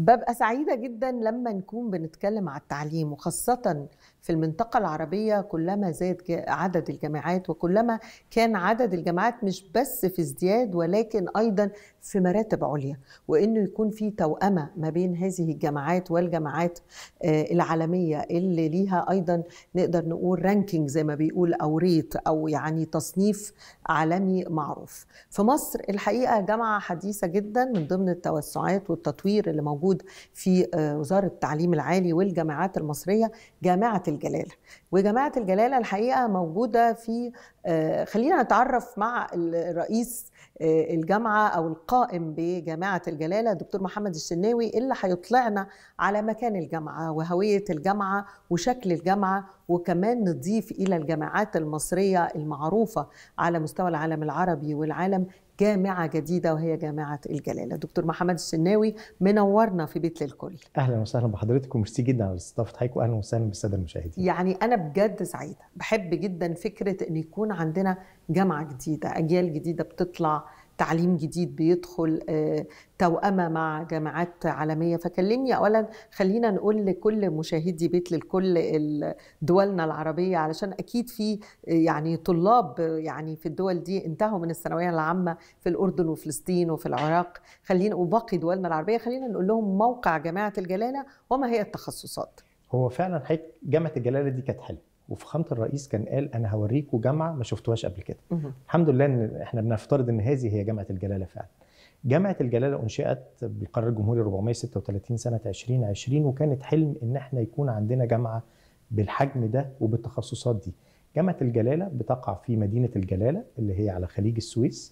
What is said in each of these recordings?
ببقى سعيدة جدا لما نكون بنتكلم على التعليم وخاصة في المنطقة العربية كلما زاد عدد الجامعات وكلما كان عدد الجامعات مش بس في ازدياد ولكن أيضا في مراتب عليا وإنه يكون في توأمة ما بين هذه الجامعات والجامعات العالمية اللي ليها أيضا نقدر نقول رانكينج زي ما بيقول أو ريت أو يعني تصنيف عالمي معروف في مصر الحقيقة جامعة حديثة جدا من ضمن التوسعات والتطوير اللي موجود في وزارة التعليم العالي والجامعات المصرية جامعة الجلالة وجامعة الجلالة الحقيقة موجودة في خلينا نتعرف مع الرئيس الجامعة أو القائم بجامعة الجلالة دكتور محمد الشناوي اللي هيطلعنا على مكان الجامعة وهوية الجامعة وشكل الجامعة وكمان نضيف إلى الجامعات المصرية المعروفة على مستوى العالم العربي والعالم جامعة جديدة وهي جامعة الجلالة دكتور محمد الشناوي منورنا في بيت للكل أهلا وسهلا بحضرتك وميرسي جدا على استضافة حضرتك وأهلا وسهلا بالسادة المشاهدين يعني أنا بجد سعيدة بحب جدا فكرة أن يكون عندنا جامعة جديدة أجيال جديدة بتطلع تعليم جديد بيدخل توأمة مع جامعات عالمية فكلمني أولا خلينا نقول لكل مشاهدي بيت للكل دولنا العربية علشان أكيد في يعني طلاب يعني في الدول دي انتهوا من الثانوية العامة في الأردن وفلسطين وفي العراق خلينا وباقي دولنا العربية خلينا نقول لهم موقع جامعة الجلالة وما هي التخصصات هو فعلا حقيقة جامعة الجلالة دي كانت حلوة وفخامه الرئيس كان قال انا هوريكم جامعه ما شفتوهاش قبل كده. الحمد لله ان احنا بنفترض ان هذه هي جامعه الجلاله فعلا. جامعه الجلاله انشئت بالقرار الجمهوري 436 سنه 2020 وكانت حلم ان احنا يكون عندنا جامعه بالحجم ده وبالتخصصات دي. جامعه الجلاله بتقع في مدينه الجلاله اللي هي على خليج السويس.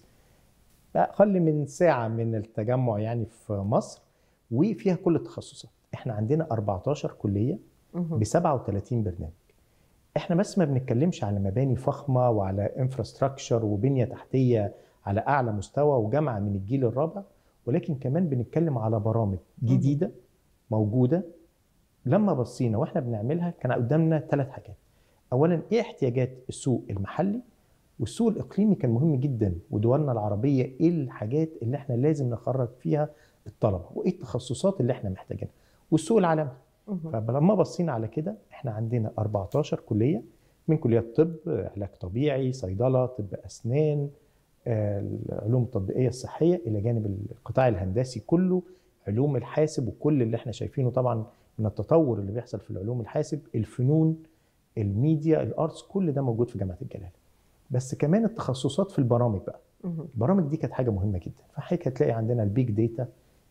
اقل من ساعه من التجمع يعني في مصر وفيها كل التخصصات. احنا عندنا 14 كليه ب 37 برنامج. احنا بس ما بنتكلمش على مباني فخمه وعلى انفراستراكشر وبنيه تحتيه على اعلى مستوى وجامعه من الجيل الرابع ولكن كمان بنتكلم على برامج جديده موجوده لما بصينا واحنا بنعملها كان قدامنا ثلاث حاجات اولا ايه احتياجات السوق المحلي والسوق الاقليمي كان مهم جدا ودولنا العربيه ايه الحاجات اللي احنا لازم نخرج فيها الطلبه وايه التخصصات اللي احنا محتاجينها والسوق العالمي فلما بصينا على كده احنا عندنا 14 كليه من كليات طب علاج طبيعي صيدله طب اسنان العلوم التطبيقيه الصحيه الى جانب القطاع الهندسي كله علوم الحاسب وكل اللي احنا شايفينه طبعا من التطور اللي بيحصل في العلوم الحاسب الفنون الميديا الارتس كل ده موجود في جامعه الجلاله بس كمان التخصصات في البرامج بقى البرامج دي كانت حاجه مهمه جدا فحضرتك هتلاقي عندنا البيج داتا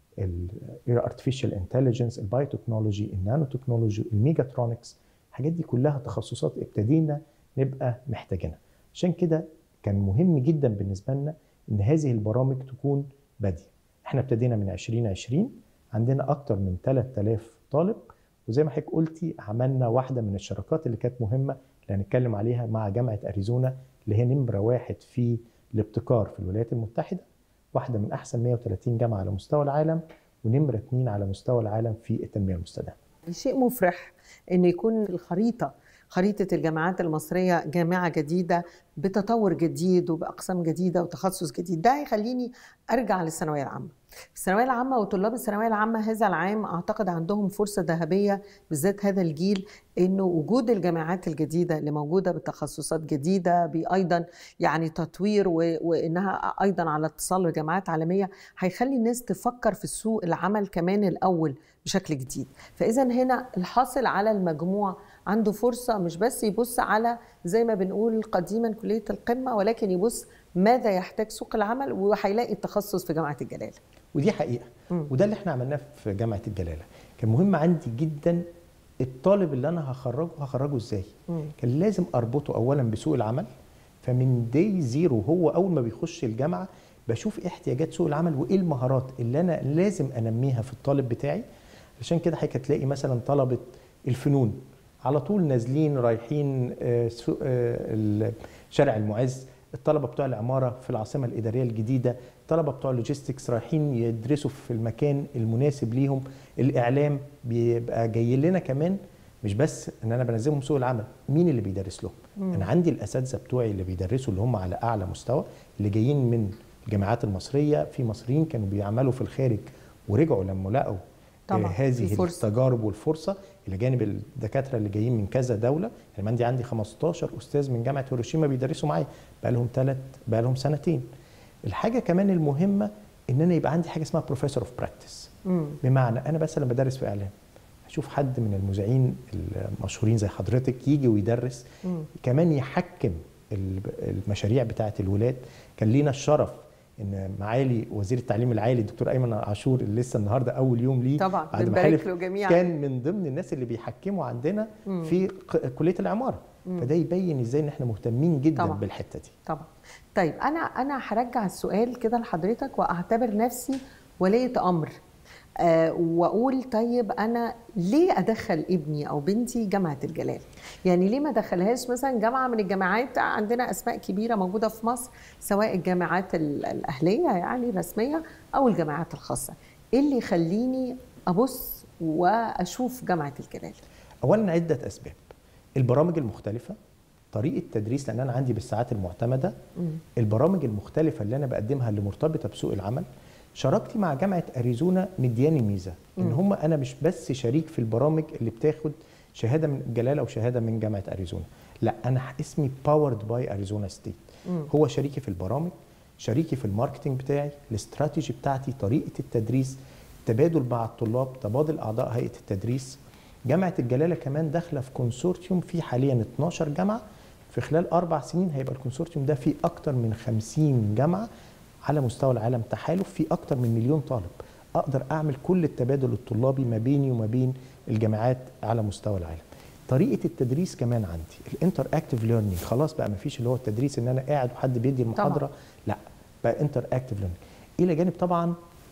الارتفيشال انتليجنس البايوتكنولوجي النانو تكنولوجي الميجاترونكس الحاجات دي كلها تخصصات ابتدينا نبقى محتاجينها عشان كده كان مهم جدا بالنسبه لنا ان هذه البرامج تكون باديه احنا ابتدينا من 2020 عندنا اكتر من 3000 طالب وزي ما حضرتك قلتي عملنا واحده من الشراكات اللي كانت مهمه اللي هنتكلم عليها مع جامعه اريزونا اللي هي نمره واحد في الابتكار في الولايات المتحده واحده من احسن 130 جامعه على مستوى العالم ونمره اثنين على مستوى العالم في التنميه المستدامه. شيء مفرح ان يكون الخريطه خريطه الجامعات المصريه جامعه جديده بتطور جديد وباقسام جديده وتخصص جديد، ده هيخليني ارجع للثانويه العامه. الثانويه العامه وطلاب الثانويه العامه هذا العام اعتقد عندهم فرصه ذهبيه بالذات هذا الجيل انه وجود الجامعات الجديده اللي موجوده بتخصصات جديده بايضا يعني تطوير وانها ايضا على اتصال بجامعات عالميه هيخلي الناس تفكر في سوق العمل كمان الاول بشكل جديد فاذا هنا الحاصل على المجموع عنده فرصه مش بس يبص على زي ما بنقول قديما كليه القمه ولكن يبص ماذا يحتاج سوق العمل وهيلاقي التخصص في جامعه الجلاله ودي حقيقه م. وده اللي احنا عملناه في جامعه الجلاله كان مهم عندي جدا الطالب اللي انا هخرجه هخرجه ازاي م. كان لازم اربطه اولا بسوق العمل فمن دي زيرو هو اول ما بيخش الجامعه بشوف ايه احتياجات سوق العمل وايه المهارات اللي انا لازم انميها في الطالب بتاعي عشان كده حضرتك هتلاقي مثلا طلبه الفنون على طول نازلين رايحين شارع المعز الطلبه بتوع العماره في العاصمه الاداريه الجديده الطلبه بتوع اللوجيستكس رايحين يدرسوا في المكان المناسب ليهم الاعلام بيبقى جاي لنا كمان مش بس ان انا بنزلهم سوق العمل مين اللي بيدرس لهم مم. انا عندي الاساتذه بتوعي اللي بيدرسوا اللي هم على اعلى مستوى اللي جايين من الجامعات المصريه في مصريين كانوا بيعملوا في الخارج ورجعوا لما لقوا طبعا هذه في فرصة. التجارب والفرصه الى جانب الدكاتره اللي جايين من كذا دوله يعني عندي عندي 15 استاذ من جامعه هيروشيما بيدرسوا معايا بقى لهم ثلاث بقى لهم سنتين الحاجه كمان المهمه ان انا يبقى عندي حاجه اسمها بروفيسور اوف براكتس مم. بمعنى انا بس لما بدرس في اعلام اشوف حد من المذيعين المشهورين زي حضرتك يجي ويدرس مم. كمان يحكم ال- المشاريع بتاعه الولاد كان لينا الشرف ان معالي وزير التعليم العالي الدكتور ايمن عاشور اللي لسه النهارده اول يوم ليه طبعا بعد ما بنبارك حلف له جميعا كان من ضمن الناس اللي بيحكموا عندنا مم. في ق- كليه العماره مم. فده يبين ازاي ان احنا مهتمين جدا طبعا. بالحته دي طبعا طيب انا انا هرجع السؤال كده لحضرتك واعتبر نفسي ولية امر آه واقول طيب انا ليه ادخل ابني او بنتي جامعه الجلال يعني ليه ما ادخلهاش مثلا جامعه من الجامعات عندنا اسماء كبيره موجوده في مصر سواء الجامعات ال- الاهليه يعني الرسميه او الجامعات الخاصه ايه اللي يخليني ابص واشوف جامعه الجلال اولا عده اسباب البرامج المختلفه طريقه تدريس لان انا عندي بالساعات المعتمده مم. البرامج المختلفه اللي انا بقدمها اللي مرتبطه بسوق العمل شراكتي مع جامعه اريزونا مدياني ميزه ان مم. هم انا مش بس شريك في البرامج اللي بتاخد شهاده من جلاله او شهاده من جامعه اريزونا لا انا اسمي باورد باي اريزونا ستيت مم. هو شريكي في البرامج شريكي في الماركتنج بتاعي الاستراتيجي بتاعتي طريقه التدريس تبادل مع الطلاب تبادل اعضاء هيئه التدريس جامعه الجلاله كمان داخله في كونسورتيوم فيه حاليا 12 جامعه في خلال اربع سنين هيبقى الكونسورتيوم ده فيه اكتر من 50 جامعه على مستوى العالم تحالف فيه اكتر من مليون طالب اقدر اعمل كل التبادل الطلابي ما بيني وما بين الجامعات على مستوى العالم طريقه التدريس كمان عندي الانتر اكتيف ليرنينج خلاص بقى ما فيش اللي هو التدريس ان انا قاعد وحد بيدي المحاضره لا بقى انتر اكتيف ليرنينج الى جانب طبعا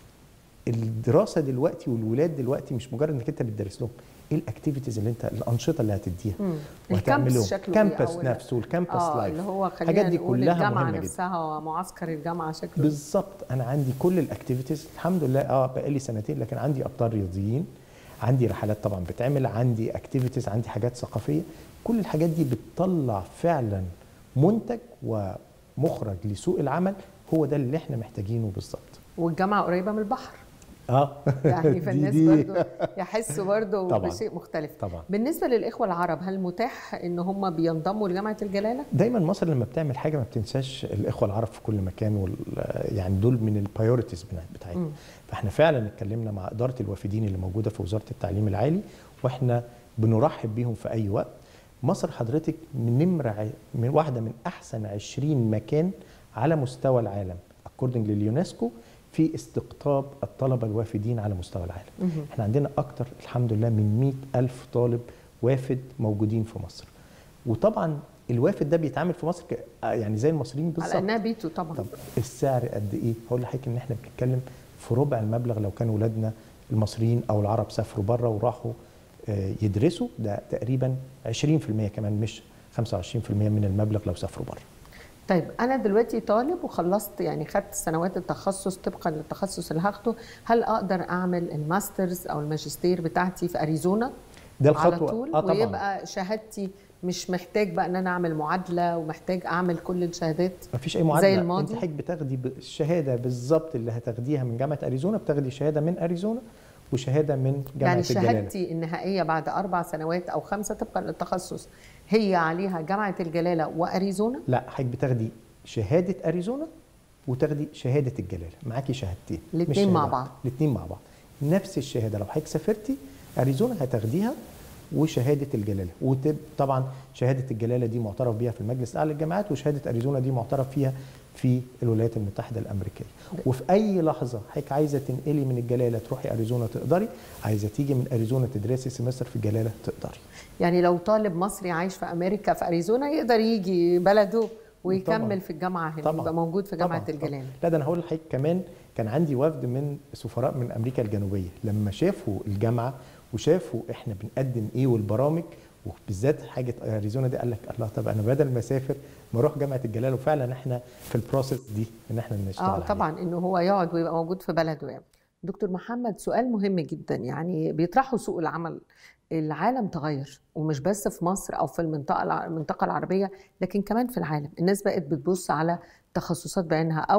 الدراسه دلوقتي والولاد دلوقتي مش مجرد انك انت بتدرس لهم ايه الاكتيفيتيز اللي انت الانشطه اللي هتديها مم. وهتعمل الكامبس لهم شكله إيه كامبس أو ال- نفسه والكامبس اه لايف اللي هو خلينا الحاجات دي نقول كلها الجامعه مهمه جدا نفسها ومعسكر الجامعه شكله إيه؟ بالظبط انا عندي كل الاكتيفيتيز الحمد لله اه بقى لي سنتين لكن عندي ابطال رياضيين عندي رحلات طبعا بتعمل عندي اكتيفيتيز عندي حاجات ثقافيه كل الحاجات دي بتطلع فعلا منتج ومخرج لسوق العمل هو ده اللي احنا محتاجينه بالظبط والجامعه قريبه من البحر اه يعني دي- فالناس دي- برضو يحسوا برضو طبعاً. بشيء مختلف طبعا بالنسبه للاخوه العرب هل متاح ان هم بينضموا لجامعه الجلاله دايما مصر لما بتعمل حاجه ما بتنساش الاخوه العرب في كل مكان وال يعني دول من البايورتيز بتاعتنا مم. فاحنا فعلا اتكلمنا مع اداره الوافدين اللي موجوده في وزاره التعليم العالي واحنا بنرحب بيهم في اي وقت مصر حضرتك من نمره ع- من واحده من احسن 20 مكان على مستوى العالم اكوردنج لليونسكو في استقطاب الطلبه الوافدين على مستوى العالم مهم. احنا عندنا اكتر الحمد لله من 100 الف طالب وافد موجودين في مصر وطبعا الوافد ده بيتعامل في مصر ك- يعني زي المصريين على بالظبط انها بيته طبعا طب السعر قد ايه؟ هقول لحضرتك ان احنا بنتكلم في ربع المبلغ لو كانوا ولادنا المصريين او العرب سافروا بره وراحوا آه، يدرسوا ده تقريبا 20% كمان مش 25% من المبلغ لو سافروا بره. طيب انا دلوقتي طالب وخلصت يعني خدت سنوات التخصص طبقا للتخصص اللي هاخده هل اقدر اعمل الماسترز او الماجستير بتاعتي في اريزونا ده على الخطوه طول اه طبعا ويبقى شهادتي مش محتاج بقى ان انا اعمل معادله ومحتاج اعمل كل الشهادات مفيش اي معادله زي الماضي؟ انت حضرتك بتاخدي ب- الشهاده بالظبط اللي هتاخديها من جامعه اريزونا بتاخدي شهاده من اريزونا وشهاده من جامعه يعني الجلاله شهادتي النهائيه بعد اربع سنوات او خمسه طبقا للتخصص هي عليها جامعه الجلاله واريزونا لا حضرتك بتاخدي شهاده اريزونا وتاخدي شهاده الجلاله معاكي شهادتين مش الاتنين مع شهادة بعض. واحدة. الاثنين مع بعض نفس الشهاده لو حضرتك سافرتي اريزونا هتاخديها وشهاده الجلاله وطبعا شهاده الجلاله دي معترف بيها في المجلس الاعلى للجامعات وشهاده اريزونا دي معترف فيها في الولايات المتحده الامريكيه وفي اي لحظه حضرتك عايزه تنقلي من الجلاله تروحي اريزونا تقدري عايزه تيجي من اريزونا تدرسي سمستر في الجلاله تقدري يعني لو طالب مصري عايش في امريكا في اريزونا يقدر يجي بلده ويكمل طبعاً. في الجامعه هنا طبعاً. يبقى موجود في جامعه طبعاً. الجلاله لا ده انا هقول لحضرتك كمان كان عندي وفد من سفراء من امريكا الجنوبيه لما شافوا الجامعه وشافوا احنا بنقدم ايه والبرامج وبالذات حاجه اريزونا دي قال لك الله طب انا بدل ما اسافر ما اروح جامعه الجلاله وفعلا احنا في البروسيس دي ان احنا نشتغل اه عليها. طبعا انه هو يقعد ويبقى موجود في بلده يعني دكتور محمد سؤال مهم جدا يعني بيطرحه سوق العمل العالم تغير ومش بس في مصر او في المنطقه الع- المنطقه العربيه لكن كمان في العالم الناس بقت بتبص على تخصصات بعينها او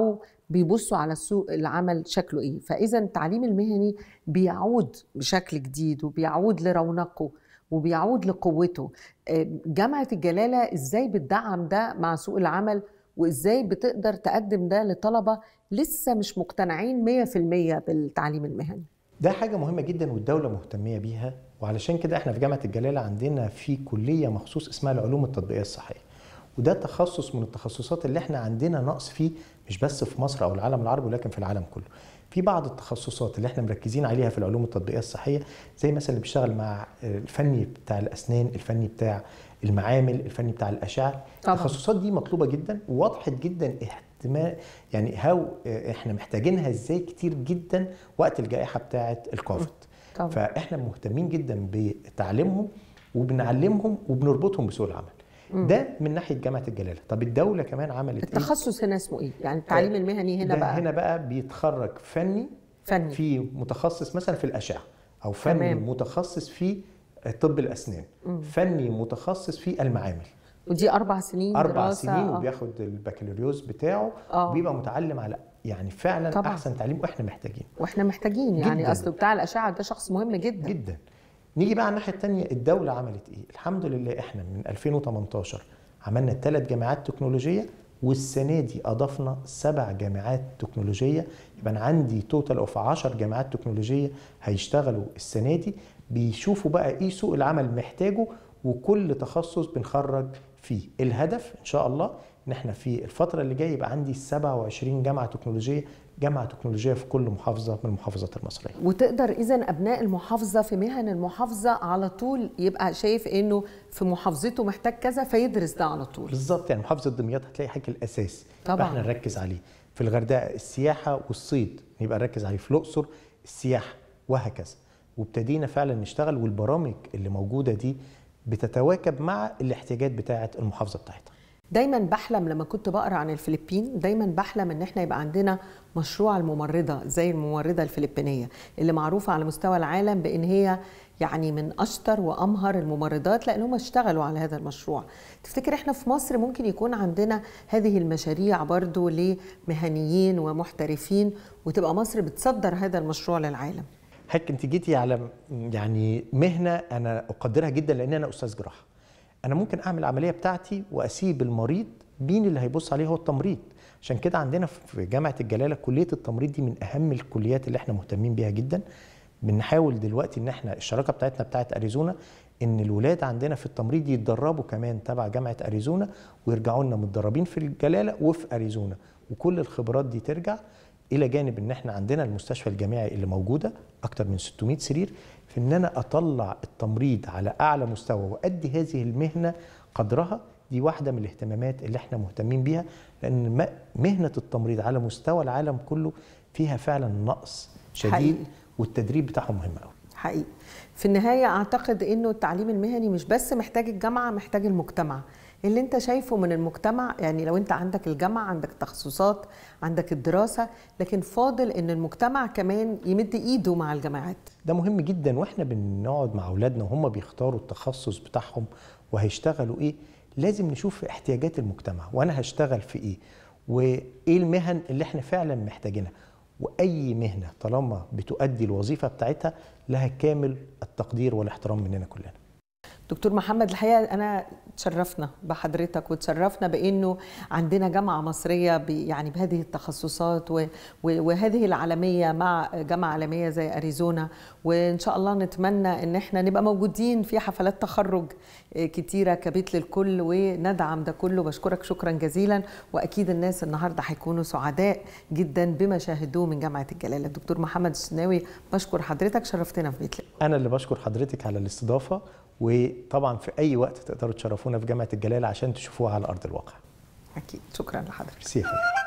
بيبصوا على سوق العمل شكله ايه فاذا التعليم المهني بيعود بشكل جديد وبيعود لرونقه وبيعود لقوته آه، جامعه الجلاله ازاي بتدعم ده مع سوق العمل وازاي بتقدر تقدم ده لطلبه لسه مش مقتنعين 100% بالتعليم المهني ده حاجة مهمة جدا والدولة مهتمية بيها وعلشان كده احنا في جامعة الجلالة عندنا في كلية مخصوص اسمها العلوم التطبيقية الصحية وده تخصص من التخصصات اللي احنا عندنا نقص فيه مش بس في مصر او العالم العربي ولكن في العالم كله في بعض التخصصات اللي احنا مركزين عليها في العلوم التطبيقيه الصحيه زي مثلا اللي بيشتغل مع الفني بتاع الاسنان الفني بتاع المعامل الفني بتاع الاشعه طبعاً. التخصصات دي مطلوبه جدا ووضحت جدا احتمال يعني هاو احنا محتاجينها ازاي كتير جدا وقت الجائحه بتاعه الكوفيد طبعا فاحنا مهتمين جدا بتعليمهم وبنعلمهم وبنربطهم بسوق العمل ده من ناحيه جامعه الجلاله طب الدوله كمان عملت ايه التخصص هنا اسمه ايه يعني التعليم المهني هنا ده بقى هنا بقى بيتخرج فني فني في متخصص مثلا في الاشعه او فني تمام. متخصص في طب الاسنان فني متخصص في المعامل ودي اربع سنين اربع دراسة، سنين آه. وبياخد البكالوريوس بتاعه آه. وبيبقى متعلم على يعني فعلا طبعاً. احسن تعليم واحنا محتاجين واحنا محتاجين يعني جداً. اصل بتاع الاشعه ده شخص مهم جدا جدا نيجي بقى على الناحيه الثانيه الدوله عملت ايه الحمد لله احنا من 2018 عملنا ثلاث جامعات تكنولوجيه والسنه دي اضفنا سبع جامعات تكنولوجيه يبقى انا عندي توتال اوف 10 جامعات تكنولوجيه هيشتغلوا السنه دي بيشوفوا بقى ايه سوق العمل محتاجه وكل تخصص بنخرج فيه الهدف ان شاء الله ان احنا في الفتره اللي جايه يبقى عندي 27 جامعه تكنولوجيه جامعه تكنولوجيه في كل محافظه من المحافظات المصريه وتقدر اذا ابناء المحافظه في مهن المحافظه على طول يبقى شايف انه في محافظته محتاج كذا فيدرس ده على طول بالظبط يعني محافظه دمياط هتلاقي حاجه الاساس طبعاً. فاحنا نركز عليه في الغردقه السياحه والصيد يبقى نركز عليه في الاقصر السياحه وهكذا وابتدينا فعلا نشتغل والبرامج اللي موجوده دي بتتواكب مع الاحتياجات بتاعه المحافظه بتاعتها دايما بحلم لما كنت بقرا عن الفلبين دايما بحلم ان احنا يبقى عندنا مشروع الممرضه زي الممرضه الفلبينيه اللي معروفه على مستوى العالم بان هي يعني من اشطر وامهر الممرضات لان هم اشتغلوا على هذا المشروع تفتكر احنا في مصر ممكن يكون عندنا هذه المشاريع برضو لمهنيين ومحترفين وتبقى مصر بتصدر هذا المشروع للعالم حضرتك انت جيتي على يعني مهنه انا اقدرها جدا لان انا استاذ جراحه انا ممكن اعمل العمليه بتاعتي واسيب المريض مين اللي هيبص عليه هو التمريض عشان كده عندنا في جامعه الجلاله كليه التمريض دي من اهم الكليات اللي احنا مهتمين بيها جدا بنحاول دلوقتي ان احنا الشراكه بتاعتنا بتاعت اريزونا ان الولاد عندنا في التمريض يتدربوا كمان تبع جامعه اريزونا ويرجعوا لنا متدربين في الجلاله وفي اريزونا وكل الخبرات دي ترجع الى جانب ان احنا عندنا المستشفى الجامعي اللي موجوده اكتر من 600 سرير في ان انا اطلع التمريض على اعلى مستوى وادي هذه المهنه قدرها دي واحده من الاهتمامات اللي احنا مهتمين بيها لان م- مهنه التمريض على مستوى العالم كله فيها فعلا نقص شديد حقيقي. والتدريب بتاعهم مهم قوي حقيقي في النهاية أعتقد أنه التعليم المهني مش بس محتاج الجامعة محتاج المجتمع اللي انت شايفه من المجتمع يعني لو انت عندك الجامعة عندك تخصصات عندك الدراسة لكن فاضل ان المجتمع كمان يمد ايده مع الجامعات ده مهم جدا واحنا بنقعد مع اولادنا وهم بيختاروا التخصص بتاعهم وهيشتغلوا ايه لازم نشوف احتياجات المجتمع وانا هشتغل في ايه وايه المهن اللي احنا فعلا محتاجينها واي مهنه طالما بتؤدي الوظيفه بتاعتها لها كامل التقدير والاحترام مننا كلنا دكتور محمد الحقيقه انا تشرفنا بحضرتك وتشرفنا بانه عندنا جامعه مصريه ب- يعني بهذه التخصصات و- و- وهذه العالميه مع جامعه عالميه زي اريزونا وان شاء الله نتمنى ان احنا نبقى موجودين في حفلات تخرج آه، كتيره كبيت للكل وندعم ده كله بشكرك شكرا جزيلا واكيد الناس النهارده هيكونوا سعداء جدا بما شاهدوه من جامعه الجلاله دكتور محمد الشناوي بشكر حضرتك شرفتنا في بيت لك انا اللي بشكر حضرتك على الاستضافه وطبعا في اي وقت تقدروا تشرفونا في جامعه الجلاله عشان تشوفوها على ارض الواقع اكيد شكرا لحضرتك ميرسي يا فندم